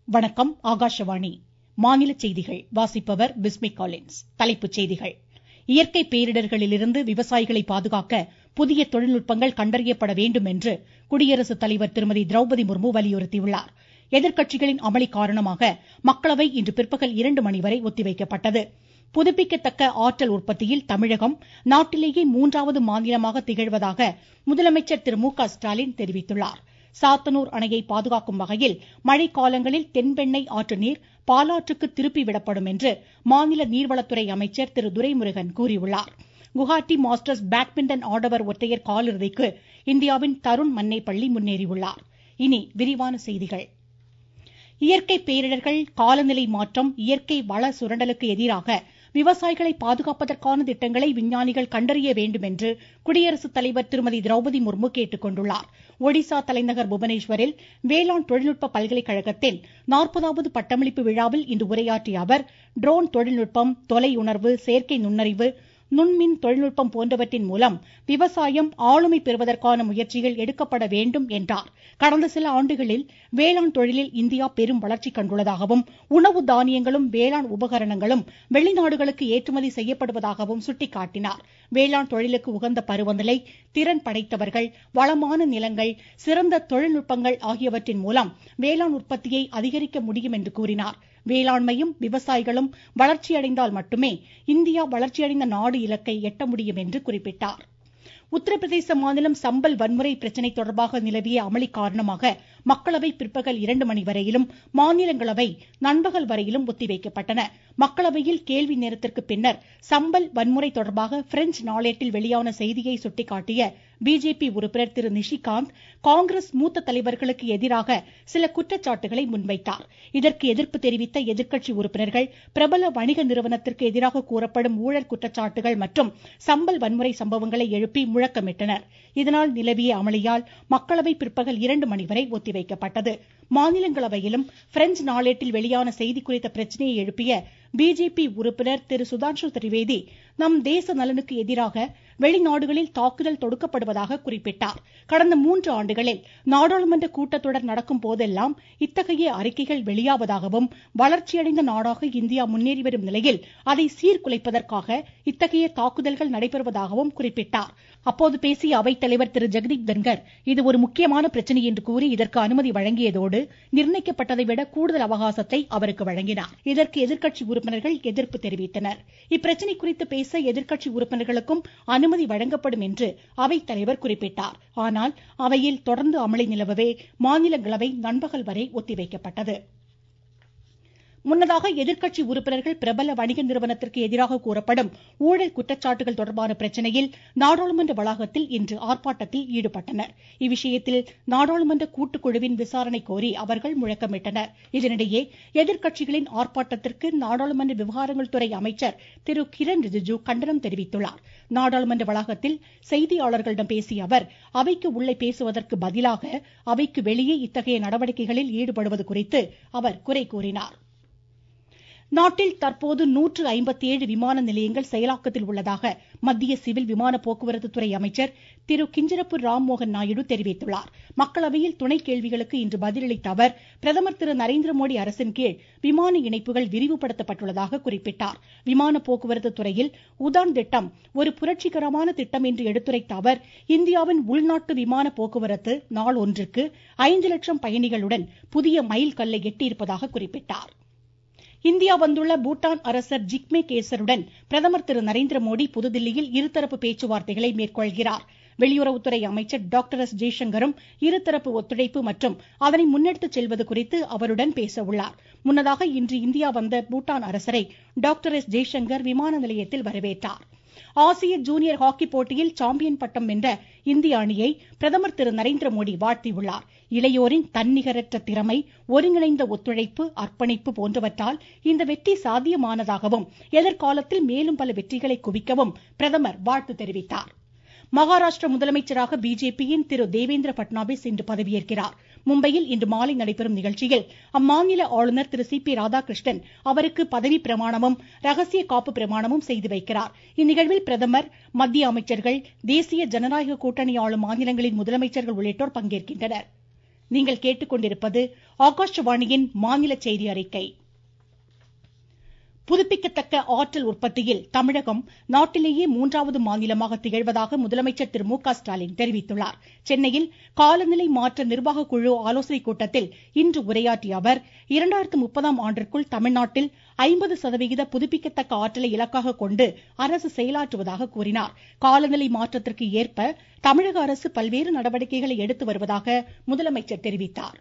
வணக்கம் ஆகாஷவாணி மாநில செய்திகள் வாசிப்பவர் பிஸ்மி காலின்ஸ் தலைப்புச் செய்திகள் இயற்கை பேரிடர்களிலிருந்து விவசாயிகளை பாதுகாக்க புதிய தொழில்நுட்பங்கள் கண்டறியப்பட வேண்டும் என்று குடியரசுத் தலைவர் திருமதி திரௌபதி முர்மு வலியுறுத்தியுள்ளார் எதிர்க்கட்சிகளின் அமளி காரணமாக மக்களவை இன்று பிற்பகல் இரண்டு மணி வரை ஒத்திவைக்கப்பட்டது புதுப்பிக்கத்தக்க ஆற்றல் உற்பத்தியில் தமிழகம் நாட்டிலேயே மூன்றாவது மாநிலமாக திகழ்வதாக முதலமைச்சர் திரு மு க ஸ்டாலின் தெரிவித்துள்ளார் சாத்தனூர் அணையை பாதுகாக்கும் வகையில் மழைக்காலங்களில் தென்பெண்ணை ஆற்று நீர் பாலாற்றுக்கு திருப்பி விடப்படும் என்று மாநில நீர்வளத்துறை அமைச்சர் திரு துரைமுருகன் கூறியுள்ளார் குவஹாட்டி மாஸ்டர்ஸ் பேட்மிண்டன் ஆடவர் ஒற்றையர் காலிறுதிக்கு இந்தியாவின் தருண் மன்னேப்பள்ளி முன்னேறியுள்ளார் இனி விரிவான செய்திகள் இயற்கை பேரிடர்கள் காலநிலை மாற்றம் இயற்கை வள சுரண்டலுக்கு எதிராக விவசாயிகளை பாதுகாப்பதற்கான திட்டங்களை விஞ்ஞானிகள் கண்டறிய வேண்டும் என்று குடியரசுத் தலைவர் திருமதி திரௌபதி முர்மு கேட்டுக்கொண்டுள்ளார் ஒடிசா தலைநகர் புவனேஸ்வரில் வேளாண் தொழில்நுட்ப பல்கலைக்கழகத்தின் நாற்பதாவது பட்டமளிப்பு விழாவில் இன்று உரையாற்றிய அவர் ட்ரோன் தொழில்நுட்பம் தொலை உணர்வு செயற்கை நுண்ணறிவு நுண்மின் தொழில்நுட்பம் போன்றவற்றின் மூலம் விவசாயம் ஆளுமை பெறுவதற்கான முயற்சிகள் எடுக்கப்பட வேண்டும் என்றார் கடந்த சில ஆண்டுகளில் வேளாண் தொழிலில் இந்தியா பெரும் வளர்ச்சி கண்டுள்ளதாகவும் உணவு தானியங்களும் வேளாண் உபகரணங்களும் வெளிநாடுகளுக்கு ஏற்றுமதி செய்யப்படுவதாகவும் சுட்டிக்காட்டினார் வேளாண் தொழிலுக்கு உகந்த பருவநிலை திறன் படைத்தவர்கள் வளமான நிலங்கள் சிறந்த தொழில்நுட்பங்கள் ஆகியவற்றின் மூலம் வேளாண் உற்பத்தியை அதிகரிக்க முடியும் என்று கூறினார் வேளாண்மையும் விவசாயிகளும் வளர்ச்சியடைந்தால் மட்டுமே இந்தியா வளர்ச்சியடைந்த நாடு இலக்கை எட்ட முடியும் என்று குறிப்பிட்டார் உத்தரப்பிரதேச மாநிலம் சம்பல் வன்முறை பிரச்சினை தொடர்பாக நிலவிய அமளி காரணமாக மக்களவை பிற்பகல் இரண்டு மணி வரையிலும் மாநிலங்களவை நண்பகல் வரையிலும் ஒத்திவைக்கப்பட்டன மக்களவையில் கேள்வி நேரத்திற்கு பின்னர் சம்பல் வன்முறை தொடர்பாக பிரெஞ்ச் நாளேட்டில் வெளியான செய்தியை சுட்டிக்காட்டிய பிஜேபி உறுப்பினர் திரு நிஷிகாந்த் காங்கிரஸ் மூத்த தலைவர்களுக்கு எதிராக சில குற்றச்சாட்டுகளை முன்வைத்தார் இதற்கு எதிர்ப்பு தெரிவித்த எதிர்க்கட்சி உறுப்பினர்கள் பிரபல வணிக நிறுவனத்திற்கு எதிராக கூறப்படும் ஊழல் குற்றச்சாட்டுகள் மற்றும் சம்பல் வன்முறை சம்பவங்களை எழுப்பி முழக்கமிட்டனர் இதனால் நிலவிய அமளியால் மக்களவை பிற்பகல் இரண்டு மணி வரை ஒத்திவைக்கப்பட்டது மாநிலங்களவையிலும் பிரெஞ்ச் நாளேட்டில் வெளியான செய்தி குறித்த பிரச்சனையை எழுப்பிய பிஜேபி உறுப்பினர் திரு சுதான்ஷு திரிவேதி நம் தேச நலனுக்கு எதிராக வெளிநாடுகளில் தாக்குதல் தொடுக்கப்படுவதாக குறிப்பிட்டார் கடந்த மூன்று ஆண்டுகளில் நாடாளுமன்ற கூட்டத்தொடர் நடக்கும் போதெல்லாம் இத்தகைய அறிக்கைகள் வெளியாவதாகவும் வளர்ச்சியடைந்த நாடாக இந்தியா முன்னேறி வரும் நிலையில் அதை சீர்குலைப்பதற்காக இத்தகைய தாக்குதல்கள் நடைபெறுவதாகவும் குறிப்பிட்டார் அப்போது பேசிய அவைத்தலைவர் திரு ஜெகதீப் தன்கர் இது ஒரு முக்கியமான பிரச்சனை என்று கூறி இதற்கு அனுமதி வழங்கியதோடு நிர்ணயிக்கப்பட்டதை விட கூடுதல் அவகாசத்தை அவருக்கு வழங்கினார் இதற்கு எதிர்க்கட்சி உறுப்பினர்கள் எதிர்ப்பு தெரிவித்தனர் இப்பிரச்சனை குறித்து பேச எதிர்க்கட்சி உறுப்பினர்களுக்கும் அனுமதி வழங்கப்படும் என்று அவைத்தலைவர் குறிப்பிட்டார் ஆனால் அவையில் தொடர்ந்து அமளி நிலவவே மாநிலங்களவை நண்பகல் வரை ஒத்திவைக்கப்பட்டது முன்னதாக எதிர்க்கட்சி உறுப்பினர்கள் பிரபல வணிக நிறுவனத்திற்கு எதிராக கூறப்படும் ஊழல் குற்றச்சாட்டுகள் தொடர்பான பிரச்சனையில் நாடாளுமன்ற வளாகத்தில் இன்று ஆர்ப்பாட்டத்தில் ஈடுபட்டனர் இவ்விஷயத்தில் நாடாளுமன்ற கூட்டுக்குழுவின் விசாரணை கோரி அவர்கள் முழக்கமிட்டனர் இதனிடையே எதிர்க்கட்சிகளின் ஆர்ப்பாட்டத்திற்கு நாடாளுமன்ற விவகாரங்கள் துறை அமைச்சர் திரு கிரண் ரிஜிஜு கண்டனம் தெரிவித்துள்ளார் நாடாளுமன்ற வளாகத்தில் செய்தியாளர்களிடம் பேசிய அவர் அவைக்கு உள்ளே பேசுவதற்கு பதிலாக அவைக்கு வெளியே இத்தகைய நடவடிக்கைகளில் ஈடுபடுவது குறித்து அவர் குறை கூறினார் நாட்டில் தற்போது நூற்று ஐம்பத்தி ஏழு விமான நிலையங்கள் செயலாக்கத்தில் உள்ளதாக மத்திய சிவில் விமான போக்குவரத்து துறை அமைச்சர் திரு கிஞ்சரப்பு ராம்மோகன் நாயுடு தெரிவித்துள்ளார் மக்களவையில் துணை கேள்விகளுக்கு இன்று பதிலளித்த அவர் பிரதமர் திரு நரேந்திர மோடி அரசின் கீழ் விமான இணைப்புகள் விரிவுபடுத்தப்பட்டுள்ளதாக குறிப்பிட்டார் விமான போக்குவரத்து துறையில் உதான் திட்டம் ஒரு புரட்சிகரமான திட்டம் என்று எடுத்துரைத்த அவர் இந்தியாவின் உள்நாட்டு விமான போக்குவரத்து நாள் ஒன்றுக்கு ஐந்து லட்சம் பயணிகளுடன் புதிய மைல் கல்லை எட்டியிருப்பதாக குறிப்பிட்டார் இந்தியா வந்துள்ள பூட்டான் அரசர் ஜிக்மே கேசருடன் பிரதமர் திரு நரேந்திர மோடி புதுதில்லியில் இருதரப்பு பேச்சுவார்த்தைகளை மேற்கொள்கிறார் வெளியுறவுத்துறை அமைச்சர் டாக்டர் எஸ் ஜெய்சங்கரும் இருதரப்பு ஒத்துழைப்பு மற்றும் அதனை முன்னெடுத்துச் செல்வது குறித்து அவருடன் பேச உள்ளார் முன்னதாக இன்று இந்தியா வந்த பூட்டான் அரசரை டாக்டர் எஸ் ஜெய்சங்கர் விமான நிலையத்தில் வரவேற்றார் ஆசிய ஜூனியர் ஹாக்கி போட்டியில் சாம்பியன் பட்டம் வென்ற இந்திய அணியை பிரதமர் திரு நரேந்திர மோடி வாழ்த்தியுள்ளார் இளையோரின் தன்னிகரற்ற திறமை ஒருங்கிணைந்த ஒத்துழைப்பு அர்ப்பணிப்பு போன்றவற்றால் இந்த வெற்றி சாத்தியமானதாகவும் எதிர்காலத்தில் மேலும் பல வெற்றிகளை குவிக்கவும் பிரதமர் வாழ்த்து தெரிவித்தார் மகாராஷ்டிர முதலமைச்சராக பிஜேபியின் திரு தேவேந்திர பட்னாவிஸ் இன்று பதவியேற்கிறார் மும்பையில் இன்று மாலை நடைபெறும் நிகழ்ச்சியில் அம்மாநில ஆளுநர் திரு சி பி ராதாகிருஷ்ணன் அவருக்கு பதவி பிரமாணமும் ரகசிய காப்பு பிரமாணமும் செய்து வைக்கிறார் இந்நிகழ்வில் பிரதமர் மத்திய அமைச்சர்கள் தேசிய ஜனநாயக கூட்டணி ஆளும் மாநிலங்களின் முதலமைச்சர்கள் உள்ளிட்டோர் பங்கேற்கின்றனர் நீங்கள் கேட்டுக்கொண்டிருப்பது ஆகாஷவாணியின் மாநில செய்தி அறிக்கை புதுப்பிக்கத்தக்க ஆற்றல் உற்பத்தியில் தமிழகம் நாட்டிலேயே மூன்றாவது மாநிலமாக திகழ்வதாக முதலமைச்சர் திரு மு க ஸ்டாலின் தெரிவித்துள்ளார் சென்னையில் காலநிலை மாற்ற நிர்வாக குழு ஆலோசனைக் கூட்டத்தில் இன்று உரையாற்றிய அவர் இரண்டாயிரத்து முப்பதாம் ஆண்டிற்குள் தமிழ்நாட்டில் ஐம்பது சதவிகித புதுப்பிக்கத்தக்க ஆற்றலை இலக்காக கொண்டு அரசு செயலாற்றுவதாக கூறினார் காலநிலை மாற்றத்திற்கு ஏற்ப தமிழக அரசு பல்வேறு நடவடிக்கைகளை எடுத்து வருவதாக முதலமைச்சர் தெரிவித்தார்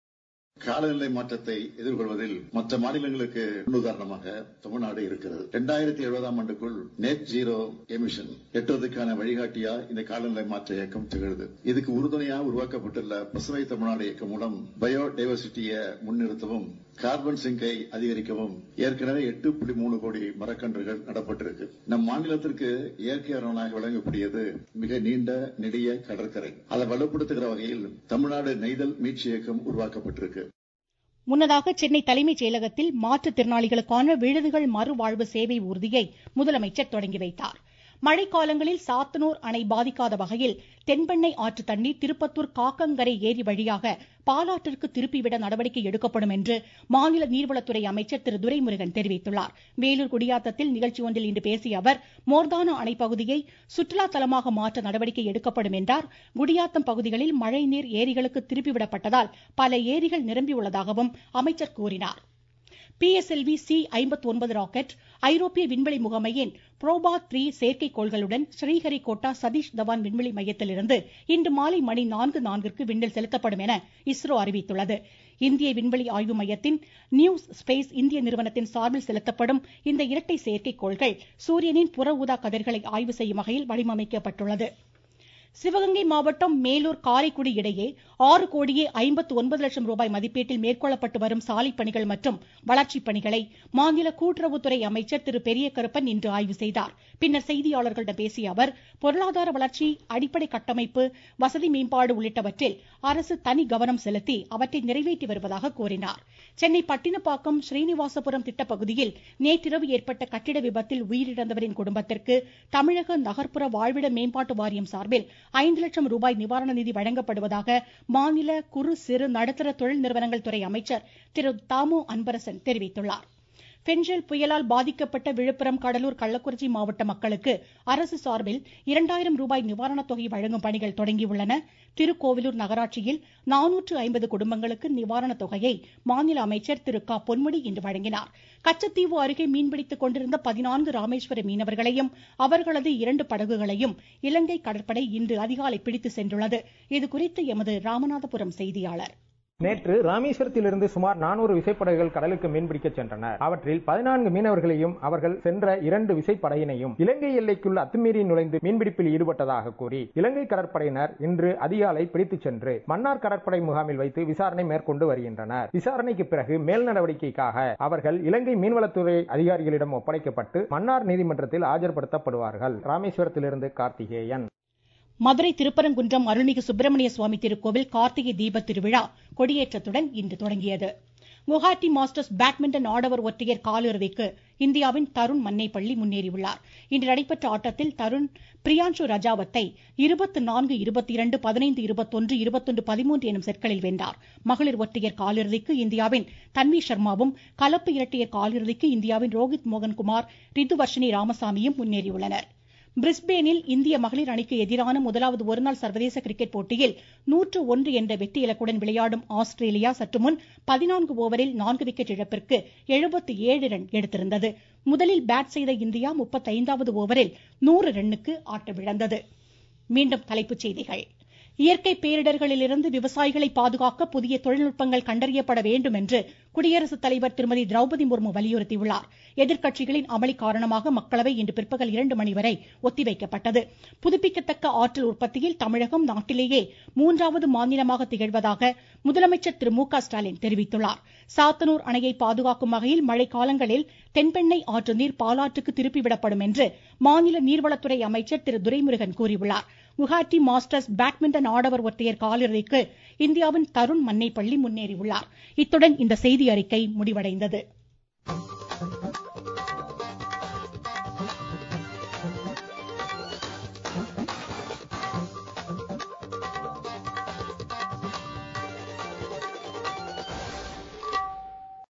காலநிலை மாற்றத்தை எதிர்கொள்வதில் மற்ற மாநிலங்களுக்கு முன்னுதாரணமாக தமிழ்நாடு இருக்கிறது இரண்டாயிரத்தி எழுபதாம் ஆண்டுக்குள் நெட் ஜீரோ எமிஷன் எட்டுவதற்கான வழிகாட்டியா இந்த காலநிலை மாற்ற இயக்கம் திகழ்து இதுக்கு உறுதுணையா உருவாக்கப்பட்டுள்ள பசுமை தமிழ்நாடு இயக்கம் மூலம் பயோ டைவர்சிட்டியை முன்னிறுத்தவும் கார்பன் சிங்கை அதிகரிக்கவும் ஏற்கனவே எட்டு புள்ளி மூணு கோடி மரக்கன்றுகள் நடப்பட்டிருக்கு நம் மாநிலத்திற்கு இயற்கை அரணாக விளங்கக்கூடியது மிக நீண்ட நெடிய கடற்கரை அதை வலுப்படுத்துகிற வகையில் தமிழ்நாடு நெய்தல் மீட்சி இயக்கம் உருவாக்கப்பட்டிருக்கு முன்னதாக சென்னை தலைமைச் செயலகத்தில் மாற்றுத்திறனாளிகளுக்கான விழுதுகள் மறுவாழ்வு சேவை ஊர்தியை முதலமைச்சர் தொடங்கி வைத்தார் மழைக்காலங்களில் சாத்தனூர் அணை பாதிக்காத வகையில் தென்பெண்ணை ஆற்று தண்ணீர் திருப்பத்தூர் காக்கங்கரை ஏரி வழியாக பாலாற்றிற்கு திருப்பிவிட நடவடிக்கை எடுக்கப்படும் என்று மாநில நீர்வளத்துறை அமைச்சர் திரு துரைமுருகன் தெரிவித்துள்ளார் வேலூர் குடியாத்தத்தில் நிகழ்ச்சி ஒன்றில் இன்று பேசிய அவர் மோர்தானா அணை பகுதியை சுற்றுலா தலமாக மாற்ற நடவடிக்கை எடுக்கப்படும் என்றார் குடியாத்தம் பகுதிகளில் மழைநீர் ஏரிகளுக்கு திருப்பிவிடப்பட்டதால் பல ஏரிகள் நிரம்பியுள்ளதாகவும் அமைச்சர் கூறினார் பிஎஸ்எல்வி சி ஐம்பத்தி ஒன்பது ராக்கெட் ஐரோப்பிய விண்வெளி முகமையின் புரோபாத் த்ரீ செயற்கைக்கோள்களுடன் ஸ்ரீஹரிகோட்டா சதீஷ் தவான் விண்வெளி மையத்திலிருந்து இன்று மாலை மணி நான்கு நான்கிற்கு விண்ணில் செலுத்தப்படும் என இஸ்ரோ அறிவித்துள்ளது இந்திய விண்வெளி ஆய்வு மையத்தின் நியூ ஸ்பேஸ் இந்திய நிறுவனத்தின் சார்பில் செலுத்தப்படும் இந்த இரட்டை செயற்கைக்கோள்கள் சூரியனின் புற ஊதா கதிர்களை ஆய்வு செய்யும் வகையில் வடிவமைக்கப்பட்டுள்ளது சிவகங்கை மாவட்டம் மேலூர் காரைக்குடி இடையே ஆறு கோடியே ஐம்பத்து ஒன்பது லட்சம் ரூபாய் மதிப்பீட்டில் மேற்கொள்ளப்பட்டு வரும் சாலைப் பணிகள் மற்றும் வளர்ச்சிப் பணிகளை மாநில கூட்டுறவுத்துறை அமைச்சர் திரு பெரிய கருப்பன் இன்று ஆய்வு செய்தார் பின்னர் செய்தியாளர்களிடம் பேசிய அவர் பொருளாதார வளர்ச்சி அடிப்படை கட்டமைப்பு வசதி மேம்பாடு உள்ளிட்டவற்றில் அரசு தனி கவனம் செலுத்தி அவற்றை நிறைவேற்றி வருவதாக கூறினார் சென்னை பட்டினப்பாக்கம் ஸ்ரீனிவாசபுரம் திட்டப்பகுதியில் நேற்றிரவு ஏற்பட்ட கட்டிட விபத்தில் உயிரிழந்தவரின் குடும்பத்திற்கு தமிழக நகர்ப்புற வாழ்விட மேம்பாட்டு வாரியம் சார்பில் ஐந்து லட்சம் ரூபாய் நிவாரண நிதி வழங்கப்படுவதாக மாநில குறு சிறு நடுத்தர தொழில் நிறுவனங்கள் துறை அமைச்சர் திரு தாமு அன்பரசன் தெரிவித்துள்ளார் பெஞ்சல் புயலால் பாதிக்கப்பட்ட விழுப்புரம் கடலூர் கள்ளக்குறிச்சி மாவட்ட மக்களுக்கு அரசு சார்பில் இரண்டாயிரம் ரூபாய் நிவாரணத் தொகை வழங்கும் பணிகள் தொடங்கியுள்ளன திருக்கோவிலூர் நகராட்சியில் நானூற்று ஐம்பது குடும்பங்களுக்கு நிவாரணத் தொகையை மாநில அமைச்சர் திரு க பொன்முடி இன்று வழங்கினார் கச்சத்தீவு அருகே மீன்பிடித்துக் கொண்டிருந்த பதினான்கு ராமேஸ்வர மீனவர்களையும் அவர்களது இரண்டு படகுகளையும் இலங்கை கடற்படை இன்று அதிகாலை பிடித்து சென்றுள்ளது இதுகுறித்து எமது ராமநாதபுரம் செய்தியாளர் நேற்று ராமேஸ்வரத்திலிருந்து சுமார் நானூறு விசைப்படகுகள் கடலுக்கு மீன்பிடிக்க சென்றனர் அவற்றில் பதினான்கு மீனவர்களையும் அவர்கள் சென்ற இரண்டு விசைப்படையினையும் இலங்கை எல்லைக்குள் அத்துமீறி நுழைந்து மீன்பிடிப்பில் ஈடுபட்டதாக கூறி இலங்கை கடற்படையினர் இன்று அதிகாலை பிடித்துச் சென்று மன்னார் கடற்படை முகாமில் வைத்து விசாரணை மேற்கொண்டு வருகின்றனர் விசாரணைக்கு பிறகு மேல் நடவடிக்கைக்காக அவர்கள் இலங்கை மீன்வளத்துறை அதிகாரிகளிடம் ஒப்படைக்கப்பட்டு மன்னார் நீதிமன்றத்தில் ஆஜர்படுத்தப்படுவார்கள் ராமேஸ்வரத்திலிருந்து கார்த்திகேயன் மதுரை திருப்பரங்குன்றம் அருள்மிகு சுப்பிரமணிய சுவாமி திருக்கோவில் கார்த்திகை தீப திருவிழா கொடியேற்றத்துடன் இன்று தொடங்கியது குவஹாட்டி மாஸ்டர்ஸ் பேட்மிண்டன் ஆடவர் ஒற்றையர் காலிறுதிக்கு இந்தியாவின் தருண் மன்னைப்பள்ளி முன்னேறியுள்ளார் இன்று நடைபெற்ற ஆட்டத்தில் தருண் பிரியான்சு ரஜாவத்தை இருபத்தி நான்கு இருபத்தி இரண்டு பதினைந்து இருபத்தொன்று இருபத்தொன்று பதிமூன்று எனும் செட்களில் வென்றார் மகளிர் ஒற்றையர் காலிறுதிக்கு இந்தியாவின் தன்வி சர்மாவும் கலப்பு இரட்டையர் காலிறுதிக்கு இந்தியாவின் ரோஹித் மோகன்குமார் ரித்துவர்ஷினி ராமசாமியும் முன்னேறியுள்ளனர் பிரிஸ்பேனில் இந்திய மகளிர் அணிக்கு எதிரான முதலாவது ஒருநாள் சர்வதேச கிரிக்கெட் போட்டியில் நூற்று ஒன்று என்ற வெற்றி இலக்குடன் விளையாடும் ஆஸ்திரேலியா சற்றுமுன் பதினான்கு ஓவரில் நான்கு விக்கெட் இழப்பிற்கு எழுபத்தி ஏழு ரன் எடுத்திருந்தது முதலில் பேட் செய்த இந்தியா முப்பத்தைந்தாவது ஓவரில் நூறு ரன்னுக்கு ஆட்டமிழந்தது மீண்டும் தலைப்புச் செய்திகள் இயற்கை பேரிடர்களிலிருந்து விவசாயிகளை பாதுகாக்க புதிய தொழில்நுட்பங்கள் கண்டறியப்பட வேண்டும் என்று குடியரசுத் தலைவர் திருமதி திரௌபதி முர்மு வலியுறுத்தியுள்ளார் எதிர்க்கட்சிகளின் அமளி காரணமாக மக்களவை இன்று பிற்பகல் இரண்டு மணி வரை ஒத்திவைக்கப்பட்டது புதுப்பிக்கத்தக்க ஆற்றல் உற்பத்தியில் தமிழகம் நாட்டிலேயே மூன்றாவது மாநிலமாக திகழ்வதாக முதலமைச்சர் திரு மு க ஸ்டாலின் தெரிவித்துள்ளார் சாத்தனூர் அணையை பாதுகாக்கும் வகையில் மழை காலங்களில் தென்பெண்ணை ஆற்று நீர் பாலாற்றுக்கு திருப்பிவிடப்படும் என்று மாநில நீர்வளத்துறை அமைச்சர் திரு துரைமுருகன் கூறியுள்ளார் குவஹாட்டி மாஸ்டர்ஸ் பேட்மிண்டன் ஆடவர் ஒற்றையர் காலிறுதிக்கு இந்தியாவின் தருண் மன்னைப்பள்ளி முன்னேறியுள்ளார் இத்துடன் இந்த செய்தி அறிக்கை முடிவடைந்தது